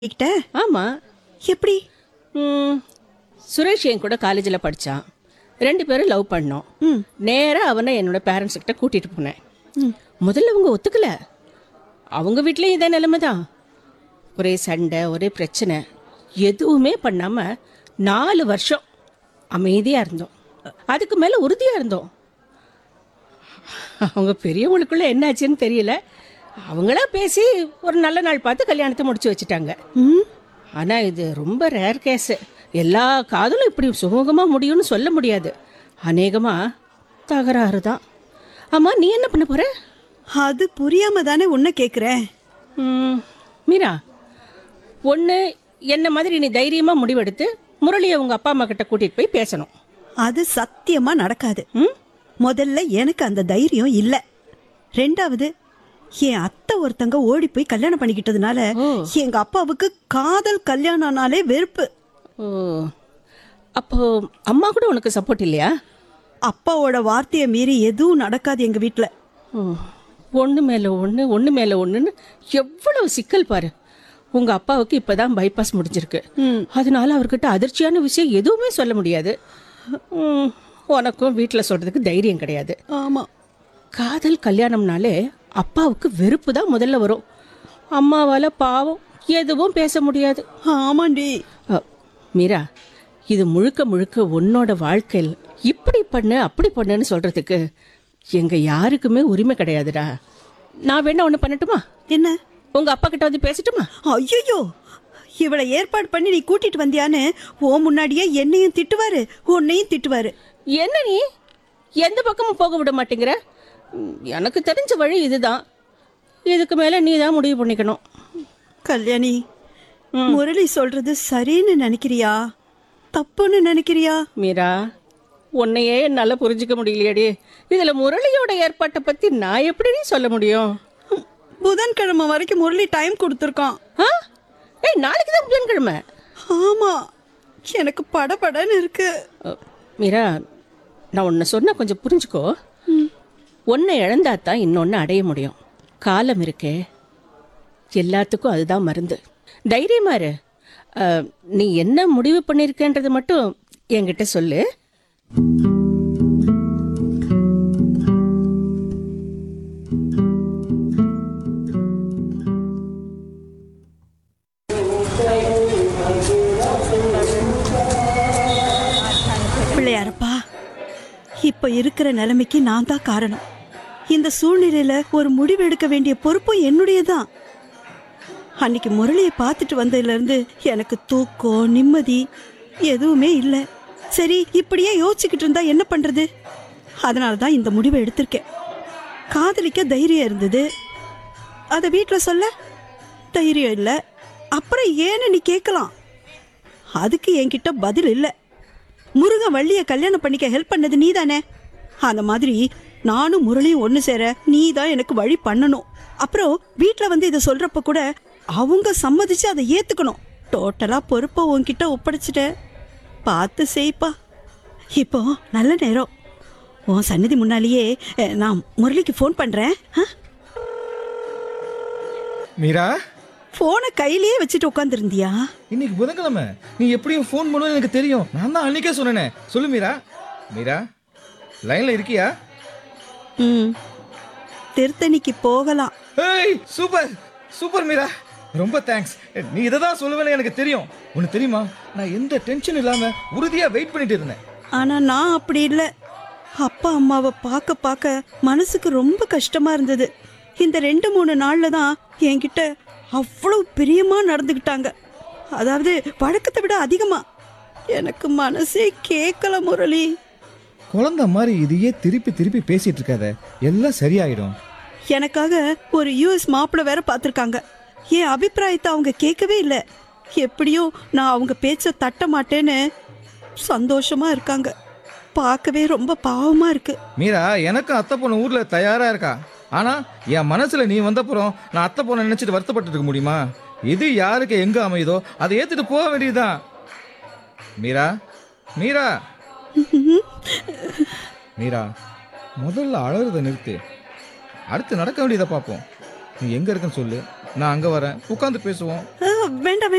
கிட்ட ஆமா எப்படி ம், சுரேஷ் என் கூட காலேஜில் படித்தான் ரெண்டு பேரும் லவ் பண்ணோம் ம். நேராக அவனை என்னோட பேரண்ட்ஸ் கிட்ட கூட்டிகிட்டு போனேன் முதல்ல அவங்க ஒத்துக்கல அவங்க வீட்லேயும் இதே நிலைமை தான் ஒரே சண்டை ஒரே பிரச்சனை எதுவுமே பண்ணாமல் நாலு வருஷம் அமைதியாக இருந்தோம் அதுக்கு மேலே உறுதியாக இருந்தோம் அவங்க பெரியவங்களுக்குள்ள என்னாச்சுன்னு தெரியல அவங்களா பேசி ஒரு நல்ல நாள் பார்த்து கல்யாணத்தை முடிச்சு வச்சுட்டாங்க ம் ஆனால் இது ரொம்ப ரேர் கேஸு எல்லா காதலும் இப்படி சுமூகமாக முடியும்னு சொல்ல முடியாது அநேகமாக தகராறு தான் ஆமாம் நீ என்ன பண்ண போகிற அது புரியாம தானே உன்னை கேக்குறேன் மீரா ஒன்று என்ன மாதிரி நீ தைரியமாக முடிவெடுத்து முரளியை உங்கள் அப்பா அம்மா கிட்ட கூட்டிகிட்டு போய் பேசணும் அது சத்தியமா நடக்காது ம் முதல்ல எனக்கு அந்த தைரியம் இல்ல ரெண்டாவது என் அத்தை ஒருத்தங்க ஓடி போய் கல்யாணம் பண்ணிக்கிட்டதுனால ஓ. எங்க அப்பாவுக்கு காதல் கல்யாணம்னாலே வெறுப்பு ஓ அப்போ அம்மா கூட உனக்கு சப்போர்ட் இல்லையா அப்பாவோட வார்த்தையை மீறி எதுவும் நடக்காது எங்க வீட்ல ஓ ஒன்று மேலே ஒன்று ஒன்று மேலே ஒன்றுன்னு எவ்வளவு சிக்கல் பாரு உங்கள் அப்பாவுக்கு இப்போ தான் பைபாஸ் முடிஞ்சிருக்கு அதனால அவர்கிட்ட அதிர்ச்சியான விஷயம் எதுவுமே சொல்ல முடியாது ம், உனக்கும் வீட்டில் சொல்கிறதுக்கு தைரியம் கிடையாது ஆமா காதல் கல்யாணம்னாலே அப்பாவுக்கு வெறுப்பு தான் முதல்ல வரும் அம்மாவால் பாவம் எதுவும் பேச முடியாது ஆமாண்டி அ, மீரா இது முழுக்க முழுக்க உன்னோட வாழ்க்கையில் இப்படி பண்ணு அப்படி பண்ணுன்னு சொல்றதுக்கு எங்க யாருக்குமே உரிமை கிடையாதுடா நான் வேணா ஒன்று பண்ணட்டுமா என்ன உங்க அப்பா கிட்ட வந்து பேசட்டுமா ஐயோ இவளை ஏற்பாடு பண்ணி நீ கூட்டிட்டு வந்தியான்னு ஓ முன்னாடியே என்னையும் திட்டுவாரு உன்னையும் திட்டுவாரு என்ன நீ எந்த பக்கமும் போக விட மாட்டேங்கிற ம், எனக்கு தெரிஞ்ச வழி இதுதான் இதுக்கு மேலே நீ தான் முடிவு பண்ணிக்கணும் கல்யாணி முரளி சொல்றது சரின்னு நினைக்கிறியா தப்புன்னு நினைக்கிறியா மீரா உன்னையே என்னால் புரிஞ்சுக்க முடியலையேடி இதில் முரளியோட ஏற்பாட்டை பற்றி நான் எப்படி சொல்ல முடியும் ஹம், புதன்கிழமை வரைக்கும் முரளி டைம் கொடுத்துருக்கான் ஆ ஏய் நாளைக்கு தான் புதன்கிழமை ஆமா எனக்கு படபடன்னு இருக்கு அ, மீரா நான் ஒன்று சொன்ன கொஞ்சம் புரிஞ்சுக்கோ ஒன்றை இழந்தா தான் இன்னொன்று அடைய முடியும் காலம் இருக்கே எல்லாத்துக்கும் அதுதான் மருந்து தைரியமா இரு அ, நீ என்ன முடிவு பண்ணியிருக்கேன்றது மட்டும் என்கிட்ட சொல்லு பிள்ளையாரப்பா இப்ப இருக்கிற நிலைமைக்கு நான் தான் காரணம் இந்த சூழ்நிலையில ஒரு முடிவு எடுக்க வேண்டிய பொறுப்பும் என்னுடையதான் அன்னைக்கு முரளியை பார்த்துட்டு வந்ததுல இருந்து எனக்கு தூக்கம் நிம்மதி எதுவுமே இல்லை சரி இப்படியே யோசிச்சுக்கிட்டு இருந்தா என்ன பண்றது அதனால தான் இந்த முடிவை எடுத்திருக்கேன் காதலிக்க தைரியம் இருந்தது அதை வீட்டில் சொல்ல தைரியம் இல்லை அப்புறம் ஏன்னு நீ கேட்கலாம் அதுக்கு என்கிட்ட பதில் இல்லை முருகன் வள்ளிய கல்யாணம் பண்ணிக்க ஹெல்ப் பண்ணது நீ தானே அந்த மாதிரி நானும் முரளியும் ஒன்று சேர நீ தான் எனக்கு வழி பண்ணணும் அப்புறம் வீட்டில் வந்து இதை சொல்றப்ப கூட அவங்க சம்மதிச்சு அதை ஏத்துக்கணும் டோட்டலா பொறுப்பை உன்கிட்ட ஒப்படைச்சிட்டேன் பார்த்து செய்ப்பா இப்போ நல்ல நேரம் உன் சன்னதி முன்னாலேயே அஹ், நான் முரளிக்கு ஃபோன் பண்றேன் ஆ? மீரா ஃபோனை கையிலேயே வச்சுட்டு உட்காந்துருந்தியா இன்னைக்கு புதன்கிழமை நீ எப்படியும் ஃபோன் பண்ணுவேன்னு எனக்கு தெரியும் நான் தான் அன்னைக்கே சொன்னேனே சொல்லு மீரா மீரா லைன்ல இருக்கியா ம் திருத்தணிக்கு போகலாம் ஏய் சூப்பர் சூப்பர் மீரா ரொம்ப தேங்க்ஸ் நீ இதை தான் சொல்லுவேன்னு எனக்கு தெரியும் உனக்கு தெரியுமா நான் எந்த டென்ஷன் இல்லாம உறுதியா வெயிட் பண்ணிட்டு இருந்தேன் ஆனா நான் அப்படி இல்லை அப்பா அம்மாவை பார்க்க பார்க்க மனசுக்கு ரொம்ப கஷ்டமா இருந்தது இந்த ரெண்டு மூணு நாள்ல தான் என்கிட்ட அவ்வளவு பிரியமா நடந்துக்கிட்டாங்க அதாவது வழக்கத்தை விட அதிகமா எனக்கு மனசே கேட்கல முரளி குழந்தை மாதிரி இதையே திருப்பி திருப்பி பேசிட்டு இருக்காத எல்லாம் சரியாயிடும் எனக்காக ஒரு யூஎஸ் மாப்பிள்ளை வேற பார்த்துருக்காங்க என் அபிப்பிராயத்தை அவங்க கேட்கவே இல்லை எப்படியோ நான் அவங்க பேச்ச தட்ட மாட்டேன்னு சந்தோஷமா இருக்காங்க பார்க்கவே ரொம்ப பாவமா இருக்கு மீரா எனக்கும் அத்தை பொண்ணு ஊர்ல தயாரா இருக்கா ஆனா என் மனசுல நீ வந்தப்புறம் நான் அத்தை பொண்ணை நினைச்சிட்டு வருத்தப்பட்டு இருக்க முடியுமா எது யாருக்கு எங்க அமையுதோ அதை ஏத்துட்டு போக வேண்டியதுதான் மீரா மீரா மீரா முதல்ல அழறத நிறுத்து அடுத்து நடக்க வேண்டியதை பார்ப்போம் நீ எங்க இருக்குன்னு சொல்லு நான் அங்க வரேன் உட்காந்து பேசுவோம் ஆ, வேண்டாம்